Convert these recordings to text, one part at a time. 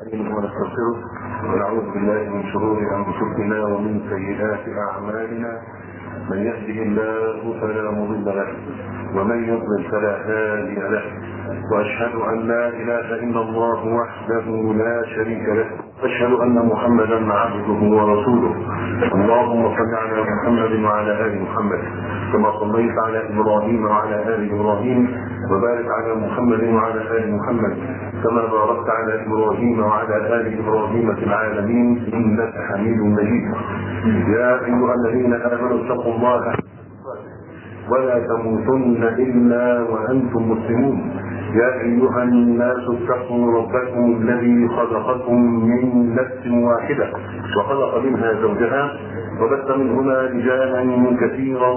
نستعينه ونستغفره ونعوذ بالله من شرور انفسنا ومن سيئات اعمالنا من يهده الله فلا مضل له ومن يضلل فلا هادي له واشهد ان لا اله الا الله وحده لا شريك له اشهد ان محمدا عبده ورسوله اللهم صل على محمد وعلى ال محمد كما صليت على ابراهيم وعلى ال ابراهيم وبارك على محمد وعلى ال محمد كما باركت على ابراهيم وعلى ال ابراهيم في العالمين انك حميد مجيد يا ايها الذين امنوا اتقوا الله ولا تموتن الا وانتم مسلمون يا ايها الناس اتقوا ربكم الذي خلقكم من نفس واحده وخلق منها زوجها وبث منهما رجالا كثيرا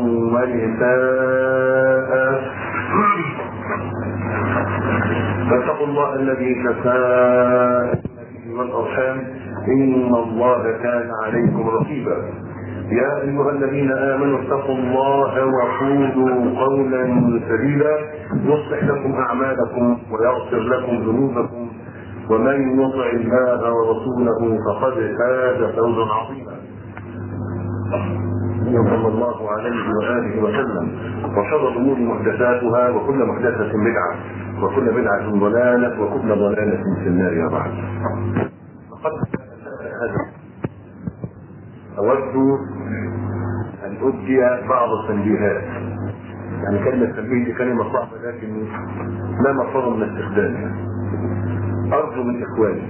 ونساء فاتقوا الله الذي تساءلون به والارحام ان الله كان عليكم رقيبا يا ايها الذين امنوا اتقوا الله وقولوا قولا سديدا يصلح لكم اعمالكم ويغفر لكم ذنوبكم ومن يطع الله ورسوله فقد فاز فوزا عظيما صلى الله عليه واله وسلم وشر الامور محدثاتها وكل محدثه بدعه وكل بدعه ضلاله وكل ضلاله في النار يا بعد اود ان ادي بعض التنبيهات يعني كلمه تنبيه دي كلمه صعبه لكن لا مفر من استخدامها ارجو من اخواني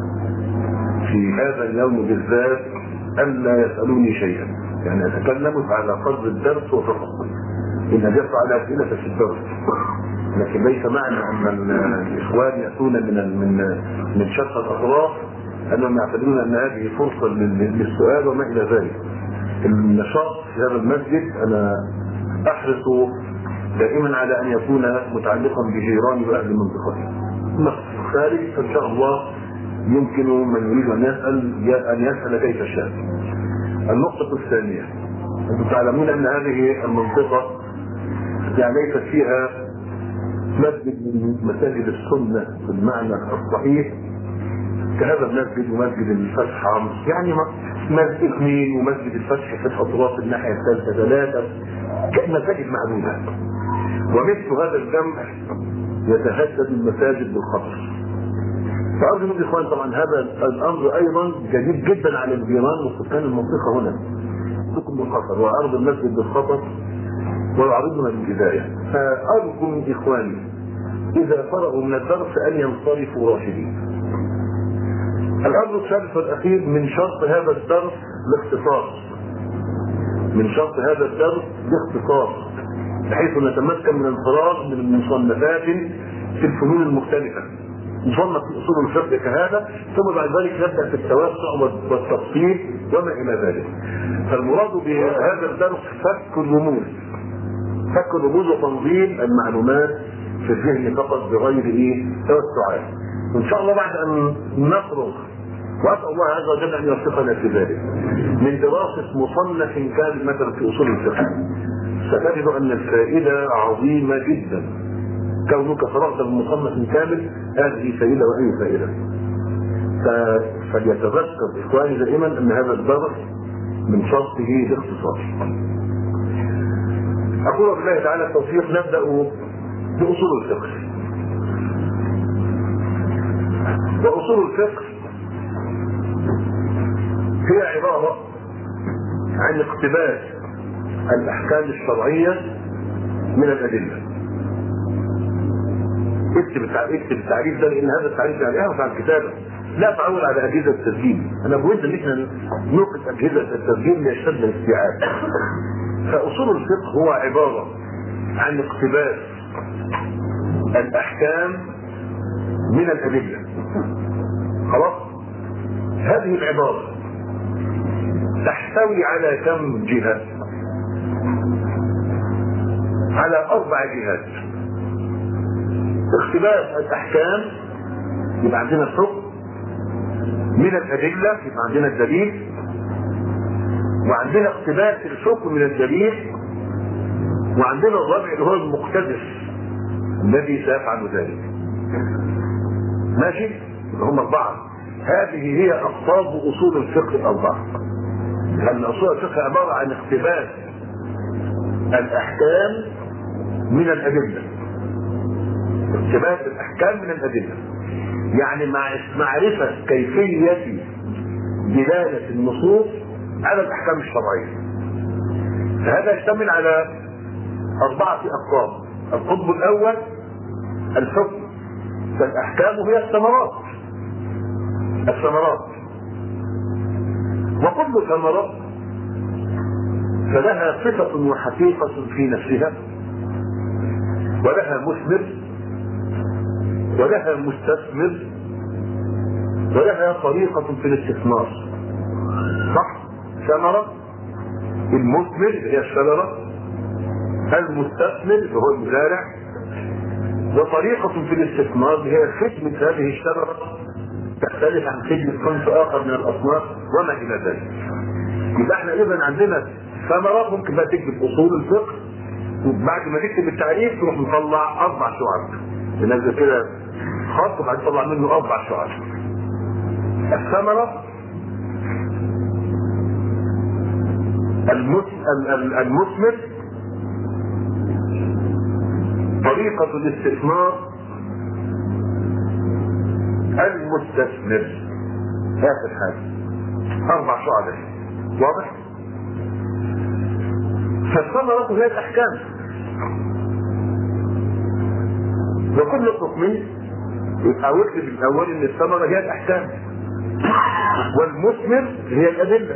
في هذا اليوم بالذات الا يسالوني شيئا يعني اتكلم على قدر الدرس وفقط ان اجبت على اسئله في الدرس لكن ليس معنى ان الاخوان ياتون من من من شتى الاطراف انهم يعتبرون ان هذه فرصه للسؤال وما الى ذلك. النشاط في هذا المسجد انا احرص دائما على ان يكون متعلقا بجيراني واهل منطقتي. اما في الخارج فان شاء الله يمكن من يريد ان يسال ان يسال كيف شاء. النقطه الثانيه انتم تعلمون ان هذه المنطقه يعني ليست فيها مسجد من مساجد السنه بالمعنى الصحيح كهذا المسجد ومسجد الفتح يعني مسجد اثنين ومسجد الفتح في الاطراف الناحيه الثالثه ثلاثه مساجد معدوده ومثل هذا الجمع يتهدد المساجد بالخطر فارجو من الاخوان طبعا هذا الامر ايضا جديد جدا على الجيران وسكان المنطقه هنا بكم بالخطر وعرض المسجد بالخطر ويعرضنا بالبدايه فارجو من اخواني اذا فرغوا من الدرس ان ينصرفوا راشدين الامر الثالث والاخير من شرط هذا الدرس الاختصاص من شرط هذا الدرس الاختصاص بحيث نتمكن من الفراغ من المصنفات في الفنون المختلفه نصنف في اصول الفقه كهذا ثم بعد ذلك نبدا في التوسع والتفصيل وما الى ذلك فالمراد بهذا الدرس فك الرموز فك الرموز وتنظيم المعلومات في الذهن فقط بغير ايه توسعات وان شاء الله بعد ان نفرغ واسال الله عز وجل ان يوفقنا في ذلك من دراسه مصنف كامل مثلا في اصول الفقه ستجد ان الفائده عظيمه جدا كونك فرغت من مصنف كامل هذه فائده واي فائده فليتذكر اخواني دائما ان هذا الدرس من شرطه الاختصاص اقول بالله تعالى التوفيق نبدا باصول الفقه واصول الفقه هي عباره عن اقتباس الاحكام الشرعيه من الادله اكتب اكتب التعريف ده لان هذا التعريف يعني اعرف عن الكتابه لا تعول على اجهزه التسجيل انا بود ان احنا نوقف اجهزه التسجيل ليشتد الاستيعاب فاصول الفقه هو عباره عن اقتباس الاحكام من الادله خلاص هذه العباره تحتوي على كم جهه على اربع جهات اقتباس الاحكام يبقى عندنا الحكم من الادله يبقى عندنا الدليل وعندنا اقتباس الحكم من الدليل وعندنا الرابع اللي هو المقتبس الذي سيفعل ذلك ماشي هم اربعه هذه هي اقطاب اصول الفقه الاربعه لان اصول الفقه عباره عن اقتباس الاحكام من الادله اقتباس الاحكام من الادله يعني مع معرفه كيفيه دلاله النصوص على الاحكام الشرعيه فهذا يشتمل على اربعه اقطاب القطب الاول الحكم فالاحكام هي الثمرات الثمرات وكل ثمرة فلها صفة وحقيقة في نفسها ولها مثمر ولها مستثمر ولها طريقة في الاستثمار صح ثمرة المثمر هي الشجرة المستثمر هو المزارع وطريقة في الاستثمار هي خدمة هذه الشجرة تختلف عن خدمة صنف آخر من الأصناف وما إلى ذلك. يبقى احنا إذا عندنا ثمرات ممكن بقى تكتب أصول الفقه وبعد ما تكتب التعريف تروح مطلع أربع شعب. تنزل كده خط وبعدين تطلع منه أربع شعب. الثمرة المثمر طريقة الاستثمار المستثمر اخر حاجه اربع شعب واضح فالثمرة هي الاحكام وكل حكم يبقى واكتب الاول ان الثمرة هي الاحكام والمثمر هي الادلة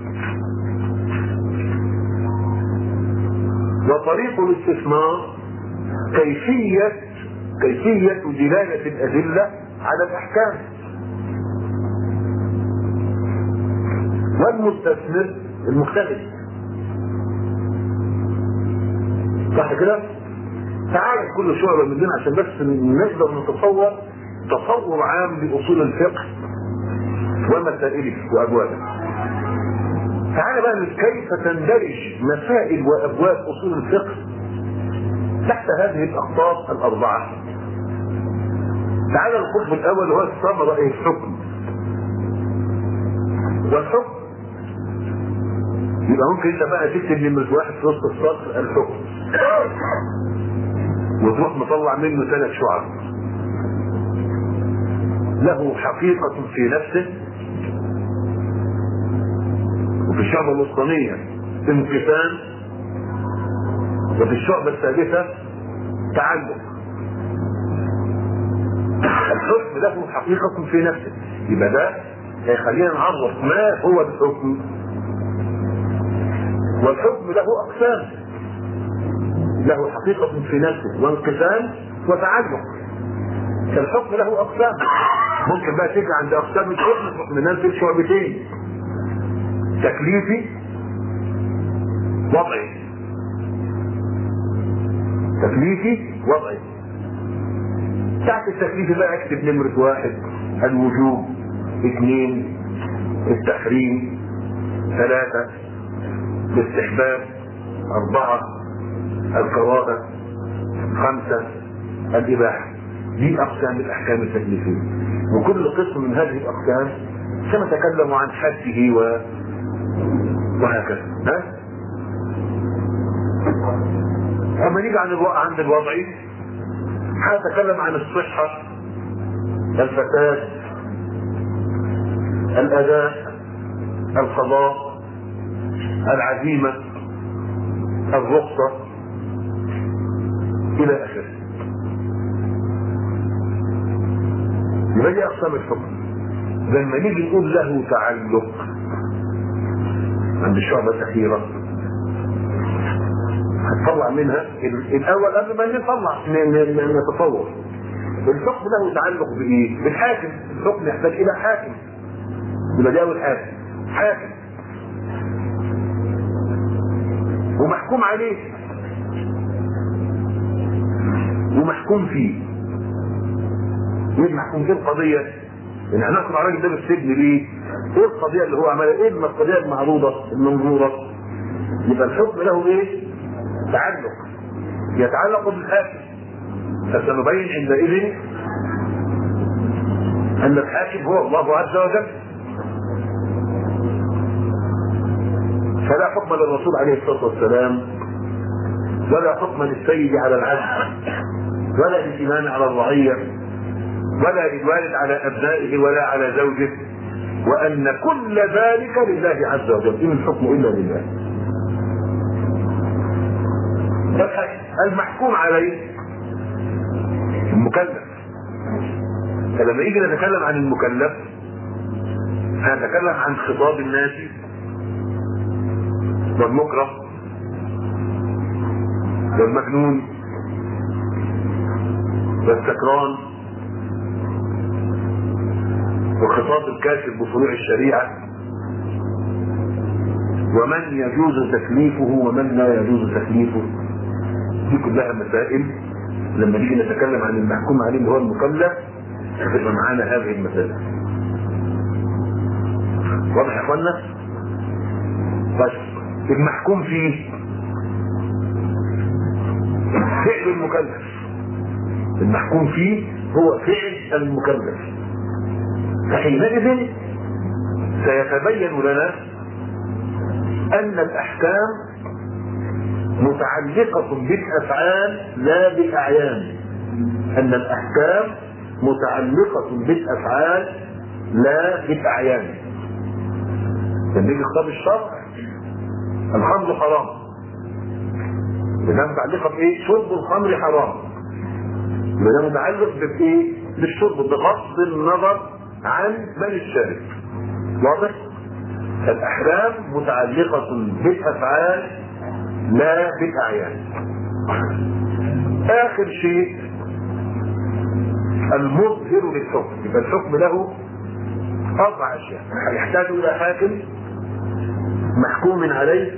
وطريق الاستثمار كيفية كيفية دلالة الأدلة على الأحكام والمستثمر المختلف صح كده؟ تعال كل شعبة مننا عشان بس نقدر نتصور تصور عام لأصول الفقه ومسائله وأبوابه تعال بقى كيف تندرج مسائل وأبواب أصول الفقه تحت هذه الأقطاب الأربعة تعال القطب الأول هو الثمرة إيه الحكم والحكم يبقى ممكن انت بقى تكتب نمرة واحد في وسط السطر الحكم وتروح مطلع منه ثلاث شعب له حقيقة في نفسه وفي الشعبة الوسطانية انقسام وفي الشعبة الثالثة تعلق الحكم له حقيقة في نفسه يبقى ده هيخلينا نعرف ما هو الحكم والحكم له اقسام له حقيقة في نفسه وانقسام وتعلق فالحكم له اقسام ممكن بقى تيجي عند اقسام الحكم الحكم ننزل شعبتين تكليفي وضعي تكليفي وضعي تحت التكليف بقى اكتب نمرة واحد الوجوب اثنين التحريم ثلاثة الاستحباب أربعة الكراهة خمسة الإباحة دي أقسام الأحكام التكليفية وكل قسم من هذه الأقسام سنتكلم عن حده و... وهكذا ها؟ أما نيجي عن الوضع عند الوضعي هنتكلم عن الصحة الفساد الأداء القضاء العزيمة الرخصة إلى آخره يبقى دي أقسام الحكم لما نيجي نقول له تعلق عند الشعبة الأخيرة هتطلع منها الأول قبل ما نطلع نتصور الحكم له تعلق بإيه؟ بالحاكم الحكم يحتاج إلى حاكم يبقى دي أول حاجة حاكم ومحكوم عليه ومحكوم فيه ايه المحكوم فيه القضية ان هناخد على الراجل ده بالسجن ليه ايه القضية اللي هو عملها ايه القضية المعروضة المنظورة يبقى الحكم له ايه تعلق يتعلق بالحاكم فسنبين عندئذ ان الحاكم هو الله عز وجل فلا حكم للرسول عليه الصلاه والسلام ولا حكم للسيد على العبد ولا للامام على الرعيه ولا للوالد على ابنائه ولا على زوجه وان كل ذلك لله عز وجل ان الحكم الا لله المحكوم عليه المكلف فلما يجي نتكلم عن المكلف هنتكلم عن خطاب الناس والمكره والمجنون والسكران وخطاب الكاشف بفروع الشريعة ومن يجوز تكليفه ومن لا يجوز تكليفه دي كلها مسائل لما نيجي نتكلم عن المحكوم عليه اللي هو المكلف هتبقى معانا هذه المسائل واضح يا اخوانا؟ طيب المحكوم فيه فعل المكلف المحكوم فيه هو فعل المكلف فحينئذ سيتبين لنا ان الاحكام متعلقة بالافعال لا بالاعيان ان الاحكام متعلقة بالافعال لا بالاعيان لما يجي خطاب الشرع الخمر حرام ده متعلقة بايه؟ شرب الخمر حرام يبقى ده متعلق بايه؟ بالشرب بغض النظر عن من الشارب واضح؟ الأحكام متعلقة بالأفعال لا بالأعيان آخر شيء المظهر للحكم يبقى الحكم له أربع أشياء يحتاج إلى حاكم محكوم عليه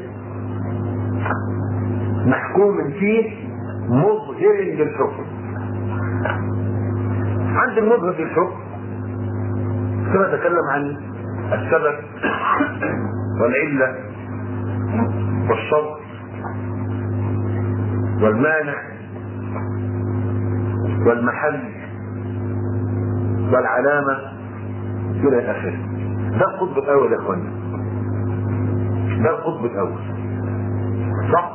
محكوم فيه مظهر للحكم عند المظهر للحكم كما نتكلم عن السبب والعلة والشرط والمانع والمحل والعلامة إلى آخره ده القطب الأول يا إخوانا ده القطب الأول صح؟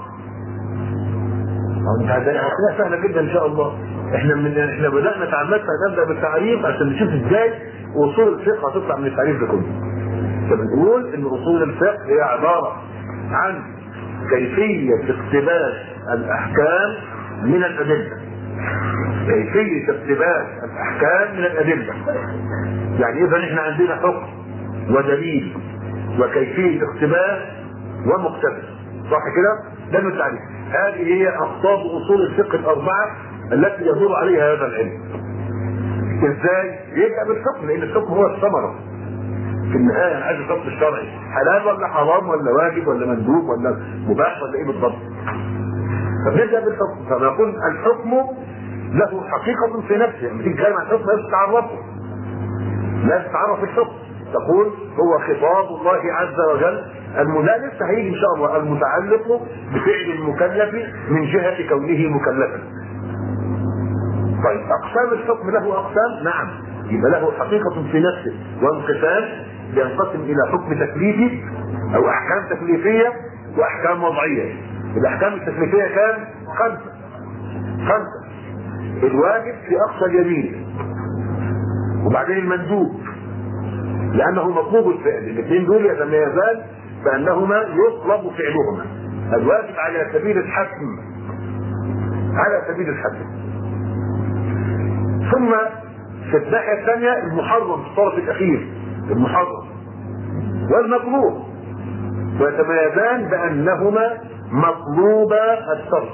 انت هتلاقيها سهلة جدا إن شاء الله احنا من احنا بدأنا تعمدنا نبدأ بالتعريف عشان نشوف ازاي اصول الفقه هتطلع من التعريف ده كله فبنقول ان اصول الفقه هي عبارة عن كيفية اقتباس الاحكام من الادلة كيفية اقتباس الاحكام من الادلة يعني اذا احنا عندنا حكم ودليل وكيفية اقتباس ومقتبس صح كده؟ ده من التعريف هذه هي اقطاب اصول الفقه الاربعة التي يدور عليها هذا العلم ازاي؟ يبدا بالحكم لان الحكم هو الثمره في النهايه انا عايز الحكم الشرعي حلال ولا حرام ولا واجب ولا مندوب ولا مباح ولا ايه بالضبط فبنبدا بالحكم فنقول الحكم له حقيقة في نفسه لما تيجي تتكلم عن الحكم لازم تعرفه لازم تعرف الحكم تقول هو خطاب الله عز وجل الملا لسه هيجي ان شاء الله المتعلق بفعل المكلف من جهة كونه مكلفا طيب اقسام الحكم له اقسام نعم يبقى له حقيقة في نفسه وانقسام بينقسم الى حكم تكليفي او احكام تكليفية واحكام وضعية الاحكام التكليفية كان خمسة خمسة الواجب في اقصى اليمين وبعدين المندوب لانه مطلوب الفعل الاثنين دول يتميزان بانهما يطلب فعلهما الواجب على سبيل الحتم على سبيل الحتم ثم في الناحية الثانية المحرم في الطرف الأخير المحرم والمكروه ويتميزان بأنهما مطلوبا الترك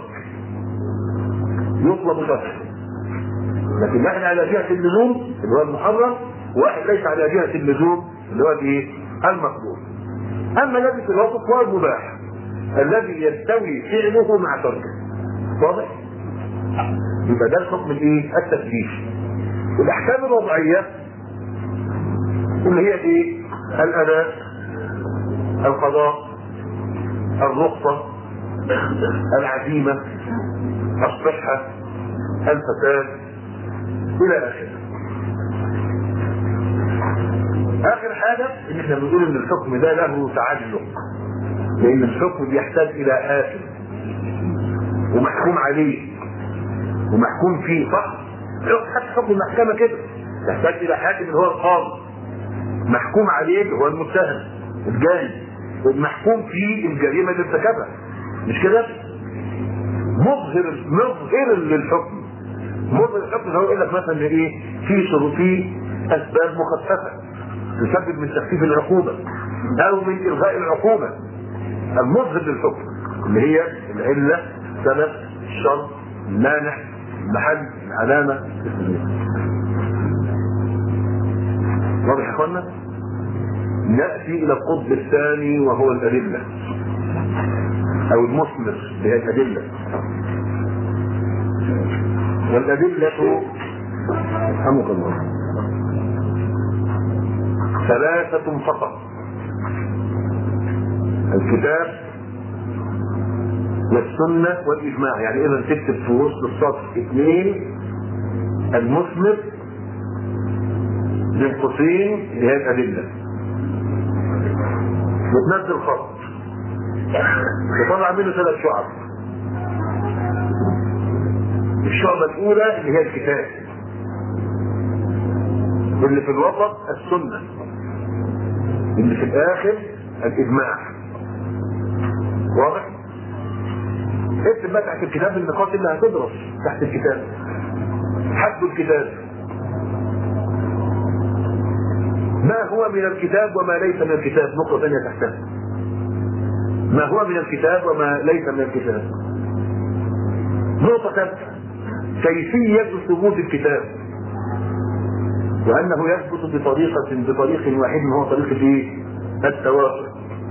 يطلب ترك لكن واحد على جهة اللزوم اللي هو المحرم وواحد ليس على جهة اللزوم اللي هو الايه؟ المكروه أما الذي في الوسط هو المباح الذي يستوي فعله مع تركه واضح؟ يبقى ده الحكم الايه؟ التكليف. الاحكام الوضعيه اللي هي ايه؟ الاداء القضاء الرخصه العزيمه الصحه الفساد الى اخره. اخر حاجه ان احنا بنقول ان الحكم ده له تعلق لان الحكم بيحتاج الى حاكم ومحكوم عليه ومحكوم فيه صح؟ حتى حكم المحكمه كده يحتاج الى حاكم اللي هو القاضي محكوم عليه اللي هو المتهم الجاني والمحكوم فيه الجريمه اللي ارتكبها مش كده؟ مظهر مظهر للحكم مظهر الحكم هو يقول لك مثلا ايه؟ في شروط في اسباب مخففه تسبب من تخفيف العقوبه او من الغاء العقوبه المظهر للحكم اللي هي العله سبب الشرط المانع المحل العلامه السبيل واضح يا اخوانا؟ ناتي الى القطب الثاني وهو الادله او المثمر اللي هي الادله والادله رحمك الله ثلاثة فقط الكتاب والسنة والإجماع يعني إذا تكتب في وسط السطر اثنين المثمر بين قوسين اللي هي الأدلة وتنزل خط وطلع منه ثلاث شعب الشعبة الأولى اللي هي الكتاب واللي في الوسط السنة اللي في الآخر الإجماع واضح؟ اكتب بقى تحت الكتاب النقاط اللي هتدرس تحت الكتاب حد الكتاب ما هو من الكتاب وما ليس من الكتاب نقطة ثانية تحتها ما هو من الكتاب وما ليس من الكتاب نقطة ثالثة كيفية ثبوت الكتاب وأنه يثبت بطريقة بطريق واحد هو طريق الايه؟ التواتر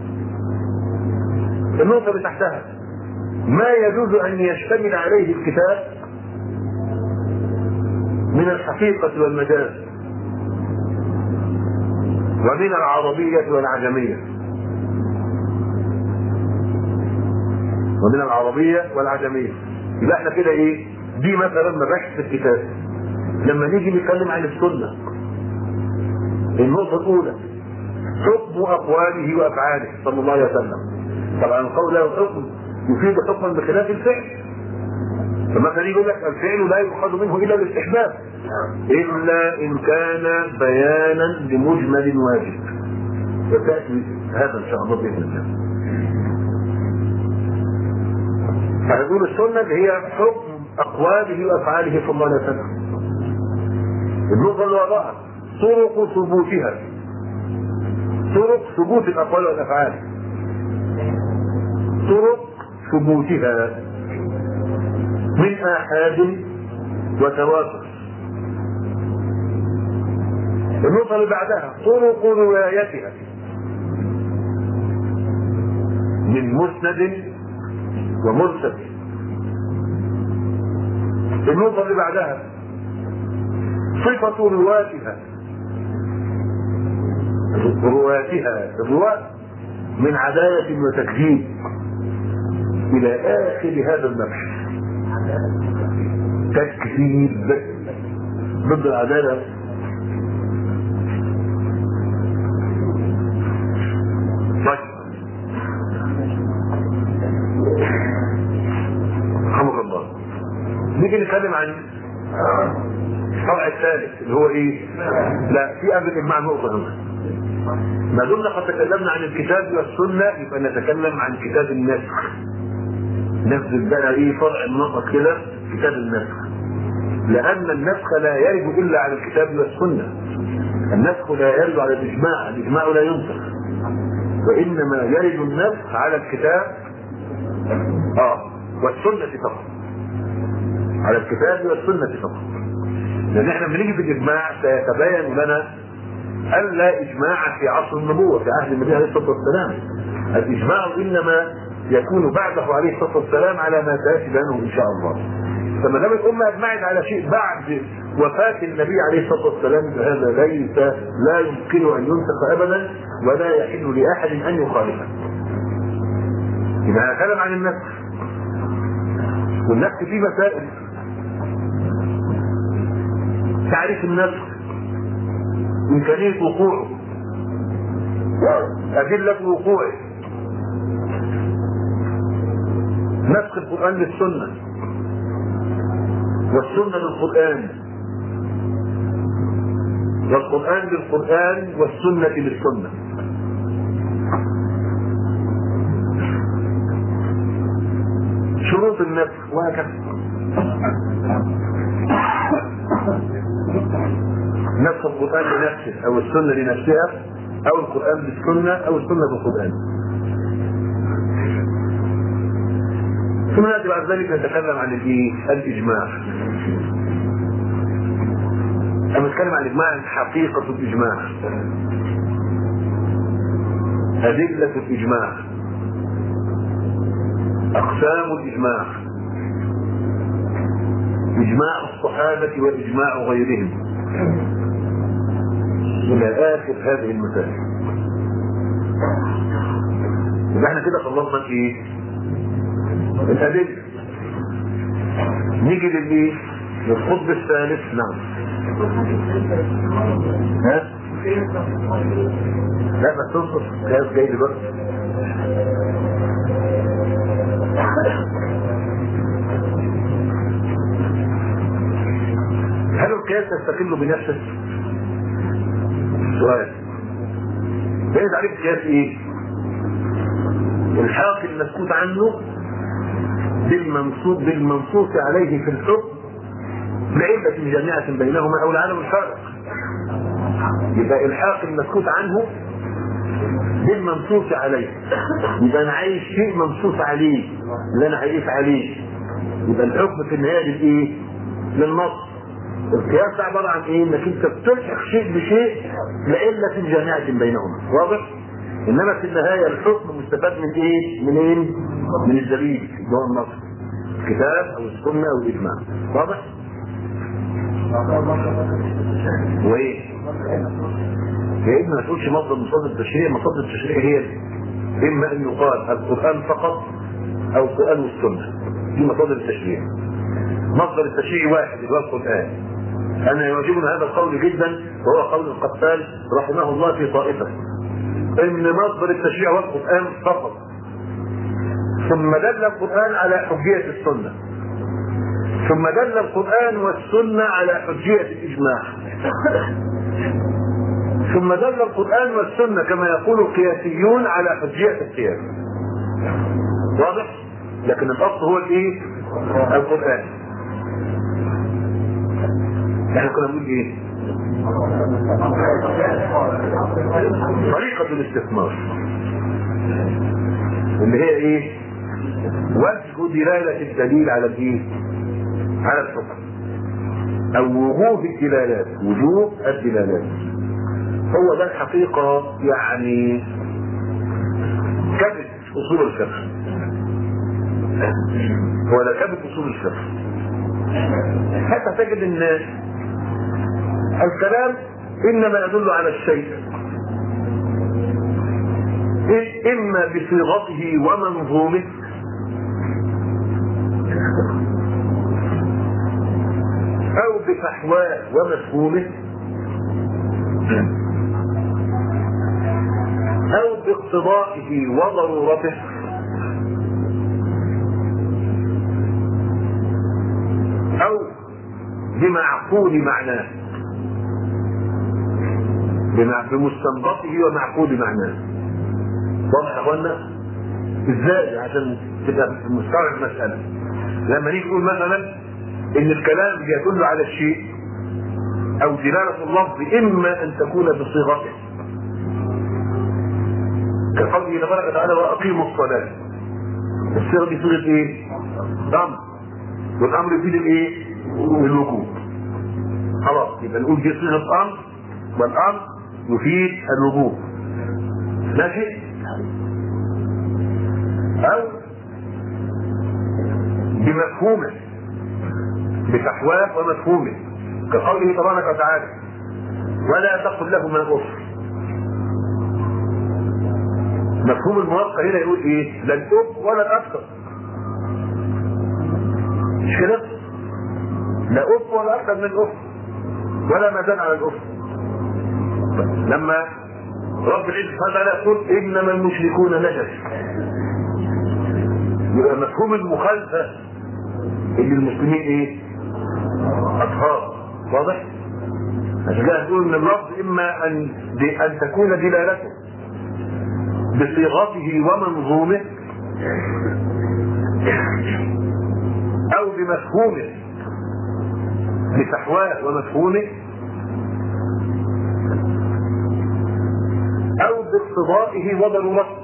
النقطة اللي تحتها ما يجوز أن يشتمل عليه الكتاب من الحقيقة والمجاز ومن العربية والعجمية ومن العربية والعجمية يبقى احنا كده ايه دي مثلا مباحث في الكتاب لما نيجي نتكلم عن السنة النقطة الأولى حكم أقواله وأفعاله صلى الله عليه وسلم طبعا القول له حكم يفيد حكما بخلاف الفعل فمثلا يقول لك الفعل لا يؤخذ منه إلا الاستحباب إلا إن كان بيانا لمجمل واجب وتأتي هذا إن شاء الله بإذن الله فنقول السنة اللي هي حكم أقواله وأفعاله صلى الله عليه وسلم النقطة اللي وراها طرق ثبوتها طرق ثبوت الأقوال والأفعال طرق ثبوتها من آحاد وتواتر النقطة اللي بعدها طرق روايتها من مسند ومرسل النقطة اللي بعدها صفة رواتها رواتها الرواة من عدالة وتكذيب إلى آخر هذا المبحث تكذيب ضد العدالة طيب رحمك الله نيجي نتكلم عن الفرع الثالث اللي هو ايه؟ لا في قبل الاجماع نقطه هنا ما دمنا قد تكلمنا عن الكتاب والسنه يبقى نتكلم عن كتاب النسخ نفذ بقى ايه فرع النقط كده كتاب النسخ لان النسخ لا يرد الا على الكتاب والسنه النسخ لا يرد على الاجماع الاجماع لا ينسخ وانما يرد النسخ على الكتاب اه والسنه فقط على الكتاب والسنه فقط لان احنا لما نيجي في الاجماع سيتبين لنا ان لا اجماع في عصر النبوه في عهد النبي عليه الصلاه والسلام الاجماع انما يكون بعده عليه الصلاه والسلام على ما سياتي بيانه ان شاء الله فما دام الامه اجمعت على شيء بعد وفاه النبي عليه الصلاه والسلام فهذا ليس لا يمكن ان ينسخ ابدا ولا يحل لاحد ان يخالفه اذا كلام عن النسخ والنسخ فيه مسائل تعريف النسخ إمكانية وقوعه أدلة وقوعه نسخ القرآن للسنة والسنة للقرآن والقرآن للقرآن والسنة للسنة شروط النسخ وهكذا نسخ القرآن لنفسه أو السنة لنفسها أو القرآن بالسنة أو السنة بالقرآن ثم نأتي بعد ذلك نتكلم عن الإيه؟ الإجماع أما نتكلم عن الإجماع عن حقيقة الإجماع أدلة الإجماع أقسام الإجماع إجماع الصحابة وإجماع غيرهم إلى آخر هذه المسائل يبقى احنا كده خلصنا ايه؟ الأدلة نيجي للايه؟ للخطب الثالث نعم ها؟ لا بس تصف قياس جاي دلوقتي هل القياس يستقل بنفسه؟ سؤال ده تعريف القياس ايه؟ الحاق المسكوت عنه بالمنصوص بالمنصوص عليه في الحكم لعلة جامعة بينهما او العالم الفارق يبقى الحاق المسكوت عنه بالمنصوص عليه يبقى انا عايز شيء منصوص عليه اللي انا عايز عليه يبقى الحكم في النهايه للايه؟ للنص القياس ده عباره عن ايه؟ انك انت بتلحق شيء بشيء لعلة جامعة بينهما واضح؟ انما في النهايه الحكم مستفاد من ايه؟ منين؟ من الدليل اللي هو النص الكتاب او السنه او الاجماع واضح؟ وايه؟ يا ابني ما تقولش مصدر مصادر التشريع مصادر التشريع هي اما ان يقال القران فقط او القران والسنه دي مصادر التشريع مصدر التشريع واحد اللي هو القران انا يعجبني هذا القول جدا وهو قول القتال رحمه الله في طائفه ان مصدر التشريع هو القران فقط ثم دل القران على حجيه السنه ثم دل القران والسنه على حجيه الاجماع ثم دل القرآن والسنة كما يقول القياسيون على حجية القياس واضح؟ لكن الأصل هو الإيه؟ القرآن احنا كنا بنقول إيه؟ طريقة الاستثمار اللي هي إيه؟ وجه دلالة الدليل على الإيه؟ على الحكم أو وجوه الدلالات وجوه الدلالات هو ده الحقيقة يعني كبد أصول الفقه هو ده كبد أصول الفقه حتى تجد ان الكلام انما يدل على الشيء اما بصيغته ومنظومه او بفحواه ومفهومه او باقتضائه وضرورته او بمعقول معناه بمستنبطه ومعقول معناه واضح يا اخوانا ازاي عشان تبقى مستوعب المساله لما نيجي نقول مثلا ان الكلام بيدل على الشيء او دلاله اللفظ اما ان تكون بصيغته كقوله تبارك وتعالى واقيموا الصلاه الصيغه دي صيغه ايه؟ امر والامر يفيد الايه؟ الوجوب خلاص يبقى نقول دي صيغه امر والامر يفيد الوجوب ماشي؟ او بمفهومه بتحواه ومفهومه كقوله تبارك وتعالى ولا تقل لهما اف مفهوم الموافقه هنا يقول ايه؟ لا الاف ولا الاكثر مش كده؟ لا اف ولا اكثر من اف ولا ما زال على الاف لما رب العزة سبحانه وتعالى يقول إنما المشركون نجس يبقى مفهوم المخالفة اللي المسلمين إيه؟ أطهار واضح؟ عشان كده نقول إن اللفظ إما أن أن تكون دلالته بصيغته ومنظومه أو بمفهومه بفحواه ومفهومه او باقتضائه وضرورته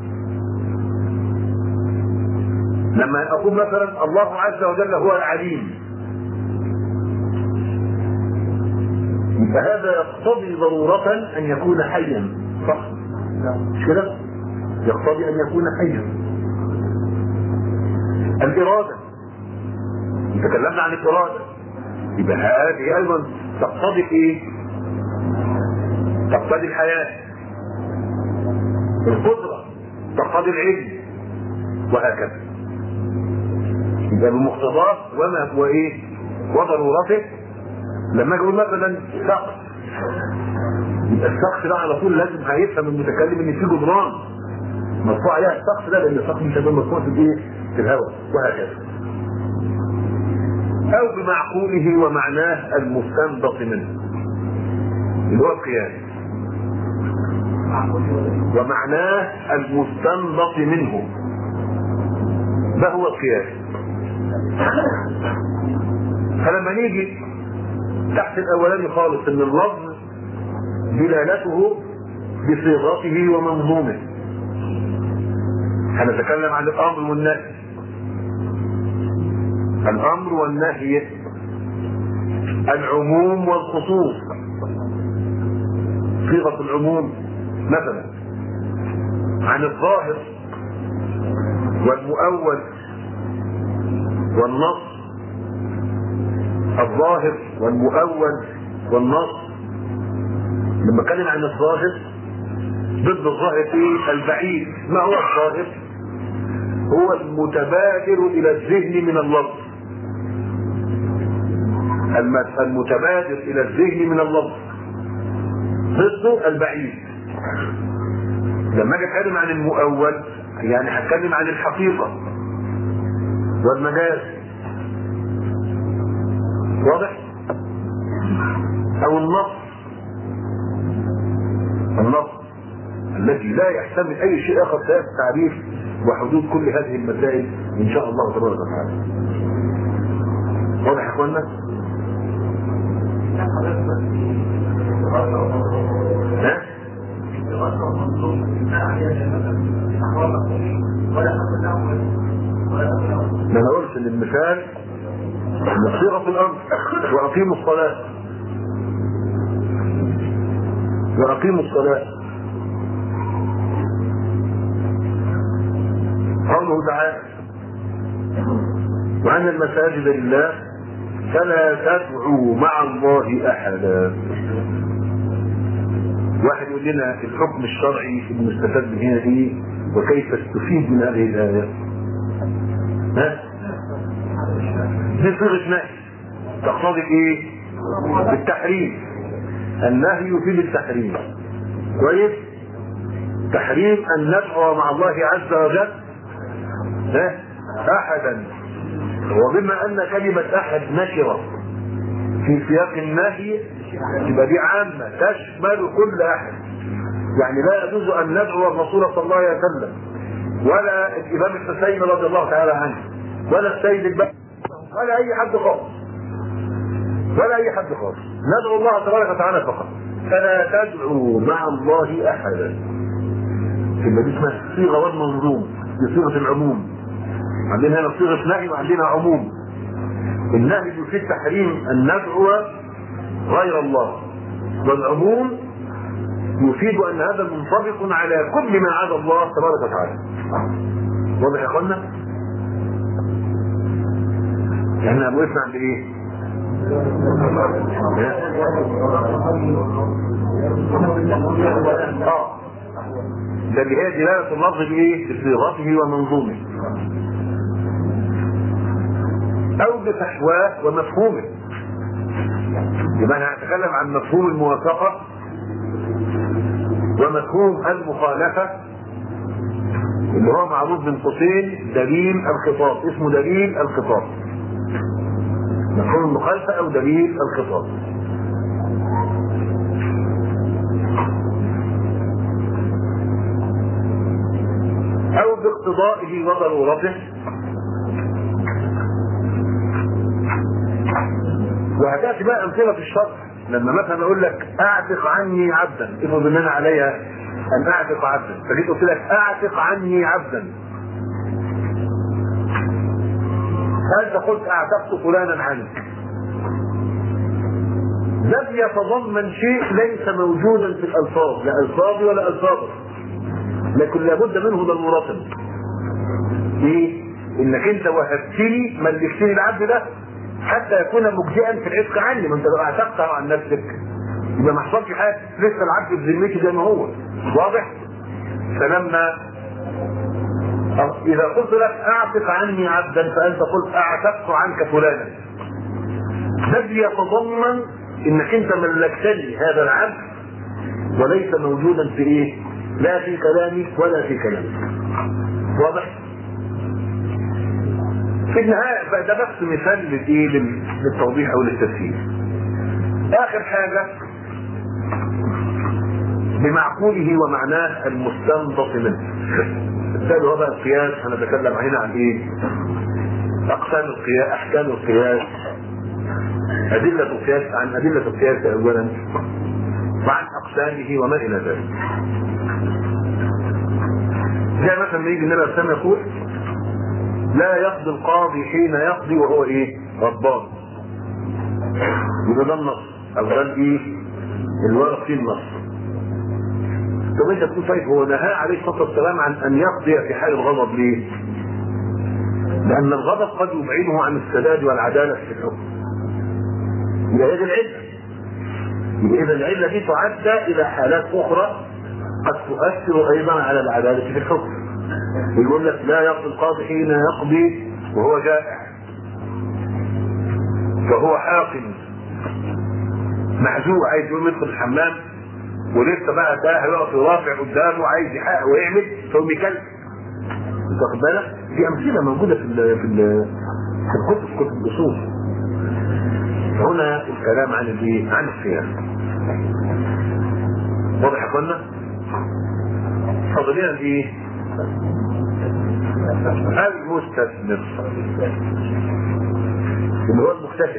لما اقول مثلا الله عز وجل هو العليم فهذا يقتضي ضرورة ان يكون حيا صح مش كده يقتضي ان يكون حيا الإرادة تكلمنا عن الإرادة يبقى هذه أيضا تقتضي إيه؟ تقتضي الحياة القدرة تقتضي العلم وهكذا يبقى بمقتضاه وما هو ايه وضرورته لما اجي اقول مثلا سقف يبقى السقف ده على طول لازم هيفهم المتكلم ان في جدران مرفوع عليها السقف ده لان السقف مش هيبقى مرفوع في الايه؟ في الهواء وهكذا او بمعقوله ومعناه المستنبط منه اللي هو القياس ومعناه المستنبط منه ما هو القياس فلما نيجي تحت الاولاني خالص ان اللفظ دلالته بصيغته ومنظومه هنتكلم عن الامر والنهي الامر والنهي العموم والخصوص صيغه العموم مثلا عن الظاهر والمؤول والنص الظاهر والمؤول والنص لما اتكلم عن الظاهر ضد الظاهر ايه البعيد ما هو الظاهر هو المتبادر الى الذهن من اللفظ المتبادر الى الذهن من اللفظ ضده البعيد لما اجي اتكلم عن المؤول يعني هتكلم عن الحقيقه والمجاز واضح او النص النص الذي لا يحتمل اي شيء اخر في التعريف وحدود كل هذه المسائل ان شاء الله تبارك وتعالى واضح يا اخوانا ها ما انا قلت ان المثال ان صيغه الامر واقيموا الصلاه واقيموا الصلاه قوله تعالى وان المساجد لله فلا تدعوا مع الله احدا واحد يقول لنا الحكم الشرعي المستفاد من هنا ايه وكيف استفيد من هذه الايه ها دي صيغه نهي تقتضي ايه التحريم النهي يفيد التحريم كويس تحريم ان ندعو مع الله عز وجل ها احدا وبما ان كلمه احد نكره في سياق النهي يبقى دي عامه تشمل كل احد يعني لا يجوز ان ندعو الرسول صلى الله عليه وسلم ولا الامام الحسين رضي الله تعالى عنه ولا السيد البكر ولا اي حد خالص ولا اي حد خالص ندعو الله تبارك وتعالى فقط فلا تدعوا مع الله احدا يبقى دي اسمها الصيغه والمنظوم دي صيغه العموم عندنا هنا صيغه نهي وعندنا عموم النهي يفيد تحريم ان ندعو غير الله والعموم يفيد ان هذا منطبق على كل ما عدا الله تبارك وتعالى واضح يا اخوانا؟ احنا وقفنا عند ايه؟ اه ده اللي هي دلاله اللفظ بايه؟ بصيغته ومنظومه او بفحواه ومفهومه يبقى انا هتكلم عن مفهوم الموافقه ومفهوم المخالفة اللي هو معروف بين قوسين دليل الخطاب اسمه دليل الخطاب مفهوم المخالفة أو دليل الخطاب أو باقتضائه وضرورته وهتأتي بقى أمثلة في الشرع لما مثلا أقول لك أعتق عني عبدا افرض إن أنا عليا أن أعتق عبدا فجيت قلت لك أعتق عني عبدا فأنت قلت أعتقت فلانا عنك لم يتضمن شيء ليس موجودا في الألفاظ لا ألفاظي ولا ألفاظك لكن لابد منه ضرورة ايه انك انت وهبتني ملكتني العبد ده حتى يكون مجزئا في العتق عني ما انت لو اعتقته عن نفسك يبقى ما حصلش حاجه لسه العبد بذمتي زي ما هو واضح فلما اذا قلت لك اعتق عني عبدا فانت قلت اعتقت عنك فلانا ده يتضمن انك انت ملكتني هذا العبد وليس موجودا في ايه لا في كلامي ولا في كلامك واضح في النهاية ده بس مثال للايه للتوضيح او للتفسير اخر حاجة بمعقوله ومعناه المستنبط منه الثاني هو بقى القياس هنتكلم هنا عن ايه اقسام القياس احكام القياس ادلة القياس عن ادلة القياس اولا وعن اقسامه وما الى ذلك زي مثلا ما يجي النبي عليه الصلاه يقول لا يقضي القاضي حين يقضي وهو ايه؟ غضبان. يبقى ده النص او ده الايه؟ الورق فيه النص. طب انت تقول طيب هو نهى عليه الصلاه والسلام عن ان يقضي في حال الغضب ليه؟ لان الغضب قد يبعده عن السداد والعداله في الحكم. يبقى هذه العله. يبقى اذا العله دي تعدى الى حالات اخرى قد تؤثر ايضا على العداله في الحكم. ويقول لك لا يقضي القاضي حين يقضي وهو جائع فهو حاقن محزوع عايز يقوم يدخل الحمام ولسه بقى ده هيقف يرافع قدامه عايز يحقق ويعمل فهو بيكلم انت واخد بالك؟ دي امثله موجوده في ال في ال في الكتب كتب الاصول هنا الكلام عن الايه؟ عن الصيام واضح يا اخوانا؟ فاضل لنا الايه؟ المستثمر اللي هو المجتهد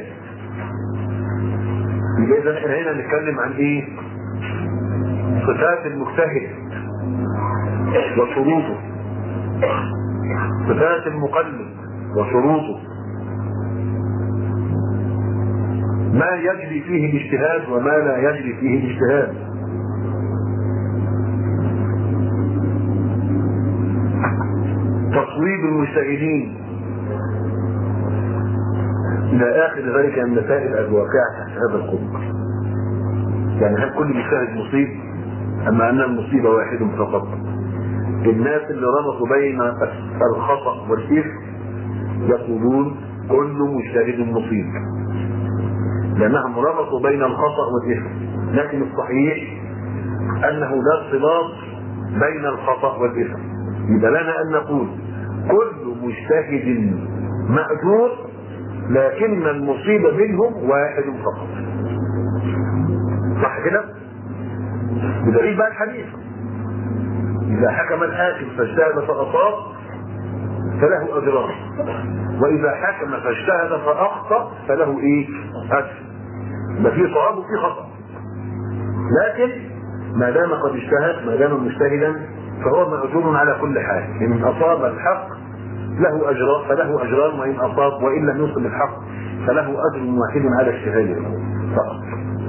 يبقى اذا احنا هنا نتكلم عن ايه؟ صفات المجتهد وشروطه صفات المقلد وشروطه ما يجري فيه الاجتهاد وما لا يجري فيه الاجتهاد تصويب المجتهدين الى اخر ذلك من المسائل الواقعه تحت هذا القطب يعني هل كل مجتهد مصيب اما ان المصيبه واحد فقط الناس اللي ربطوا بين الخطا والاثم يقولون كل مجتهد مصيب لانهم ربطوا بين الخطا والاثم لكن الصحيح انه لا ارتباط بين الخطا والاثم يبقى لنا ان نقول كل مجتهد مأجور لكن المصيب منهم واحد فقط صح كده؟ بدليل بقى الحديث إذا حكم الحاكم فاجتهد فأصاب فله أجران وإذا حكم فاجتهد فأخطأ فله إيه؟ أجر ده في صواب وفي خطأ لكن ما دام قد اجتهد ما دام مجتهدا فهو مأجور على كل حال إن أصاب الحق له أجران فله أجران وإن أصاب وإن لم يصب الحق فله أجر واحد على اجتهاده فقط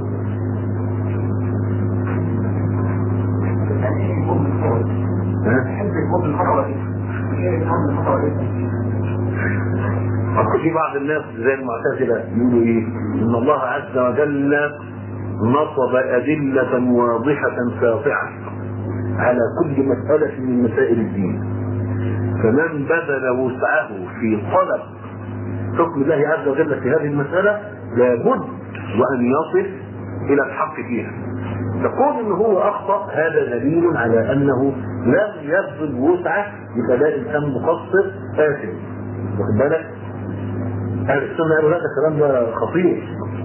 أصل في بعض الناس زي المعتزلة يقولوا إيه؟ إن الله عز وجل نصب أدلة واضحة ساطعة على كل مسألة من مسائل الدين فمن بذل وسعه في طلب حكم الله عز وجل في هذه المسألة لابد وأن يصل إلى الحق فيها فكون ان هو اخطا هذا دليل على انه لم يبذل وسعه يبقى ده انسان مقصر اثم واخد بالك؟ اهل السنه قالوا لا ده الكلام ده خطير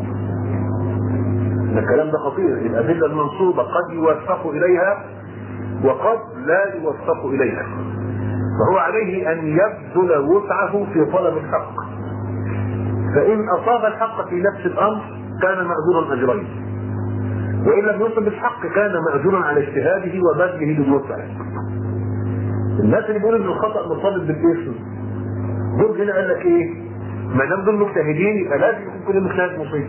ده الكلام ده خطير الادله المنصوبه قد يوفق اليها وقد لا يوفق اليها فهو عليه ان يبذل وسعه في طلب الحق فان اصاب الحق في نفس الامر كان ماجورا اجرين وان لم يصب الحق كان ماجورا على اجتهاده وبذله بالوسع الناس اللي بيقولوا ان الخطا مرتبط بالاثم دول هنا قال لك ايه؟ ما دام دول مجتهدين يبقى لازم يكون كل مجتهد مصيب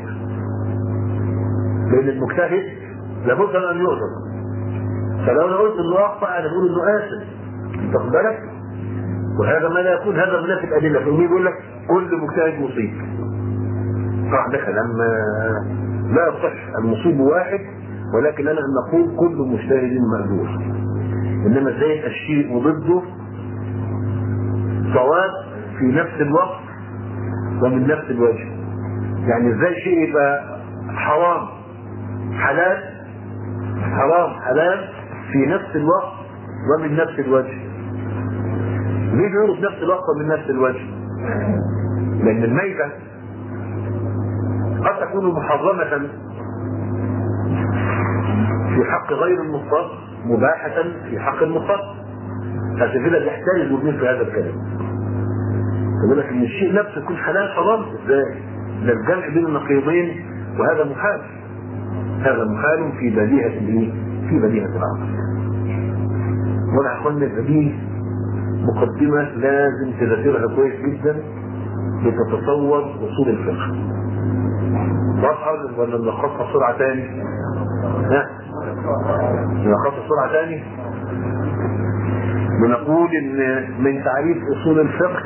لان المجتهد لابد ان يعذر فلو انا قلت انه اخطا انا بقول انه اسف انت واخد بالك؟ وهذا ما لا يكون هذا منافي الادله فيقوم يقول لك كل مجتهد مصيب طبعا ده كلام لا يصح المصيب واحد ولكن انا ان نقول كل مجتهد مأجور انما ازاي الشيء وضده صواب في نفس الوقت ومن نفس الوجه يعني ازاي شيء يبقى حرام حلال حرام حلال في نفس الوقت ومن نفس الوجه ليه بيقولوا في نفس الوقت ومن نفس الوجه لان الميتة قد تكون محرمة في حق غير المضطر مباحة في حق المضطر عشان كده بيحتاج المؤمن في هذا الكلام يقول لك ان الشيء نفسه يكون حلال حرام ازاي؟ ده الجمع بين النقيضين وهذا محال هذا محال في بديهة الايه؟ في بديهة العقل وانا اخوانا دي مقدمة لازم تذاكرها كويس جدا لتتصور اصول الفقه واضحة ولا نلخصها بسرعة تاني؟ ها؟ نلخصها بسرعة تاني؟ بنقول ان من تعريف اصول الفقه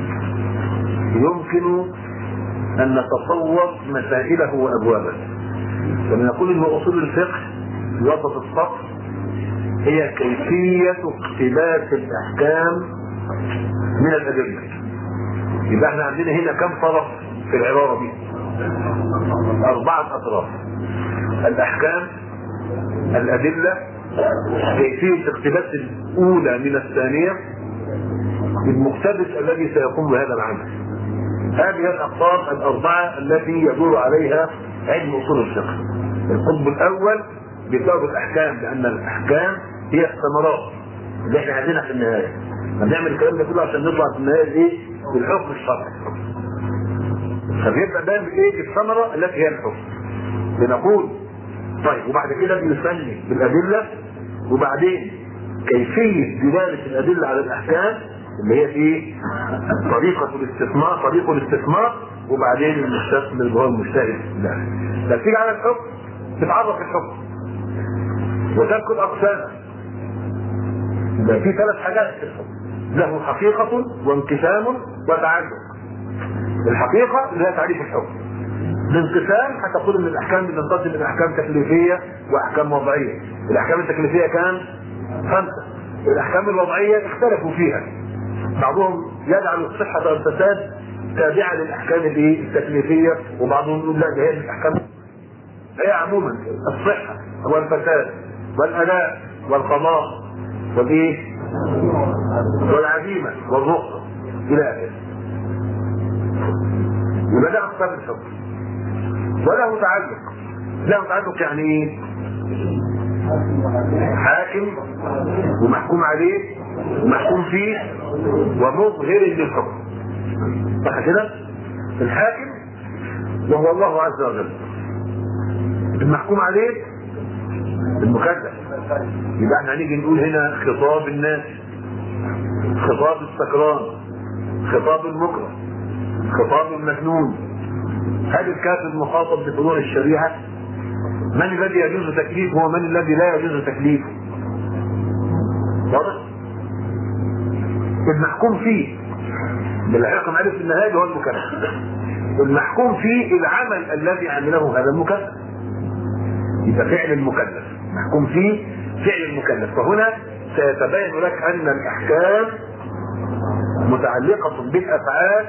يمكن ان نتصور مسائله وابوابه ونقول ان اصول الفقه في وسط السطر هي كيفية اقتباس الاحكام من الادلة يبقى احنا عندنا هنا كم طرف في العبارة دي اربعة اطراف الاحكام الادلة كيفية اقتباس الاولى من الثانية المقتبس الذي سيقوم بهذا العمل هذه الاقطاب الاربعه التي يدور عليها علم اصول الفقه القطب الاول بيبداوا بالاحكام لان الاحكام هي الثمرات اللي احنا عايزينها في النهايه هنعمل الكلام ده كله عشان نطلع في النهايه ايه بالحكم الشرعي فبيبدا ده بايه الثمره التي هي الحكم بنقول طيب وبعد كده بنسمي بالادله وبعدين كيفيه دلاله الادله على الاحكام اللي هي ايه طريقة الاستثمار طريق الاستثمار وبعدين المستثمر اللي هو المجتهد لا لما تيجي على الحكم تتعرف الحكم وتذكر اقسامه يبقى في ثلاث حاجات في الحكم له حقيقة وانقسام وتعلق الحقيقة اللي هي تعريف الحكم الانقسام هتقول ان الاحكام بتنقسم الى احكام تكليفية واحكام وضعية الاحكام التكليفية كان خمسة الاحكام الوضعية اختلفوا فيها بعضهم يجعل الصحة والفساد تابعة للأحكام الايه التكليفية وبعضهم يقول لا ده هي الأحكام هي عموما الصحة والفساد والأداء والقضاء والإيه والعزيمة والرخصة إلى آخره يبقى ده أقسام الحكم وله تعلق له تعلق يعني إيه؟ حاكم ومحكوم عليه ومحكوم فيه ومظهر للحكم صح كده الحاكم وهو الله عز وجل المحكوم عليه المكلف يبقى احنا هنيجي نقول هنا خطاب الناس خطاب السكران خطاب المكره خطاب المجنون هل الكافر مخاطب بفروع الشريعه من الذي يجوز تكليفه ومن الذي لا يجوز تكليفه واضح المحكوم فيه بالعلاقه معرفه النهايه هو المكلف المحكوم فيه العمل الذي عمله هذا المكلف يبقى فعل المكلف محكوم فيه فعل المكلف فهنا سيتبين لك ان الاحكام متعلقه بالافعال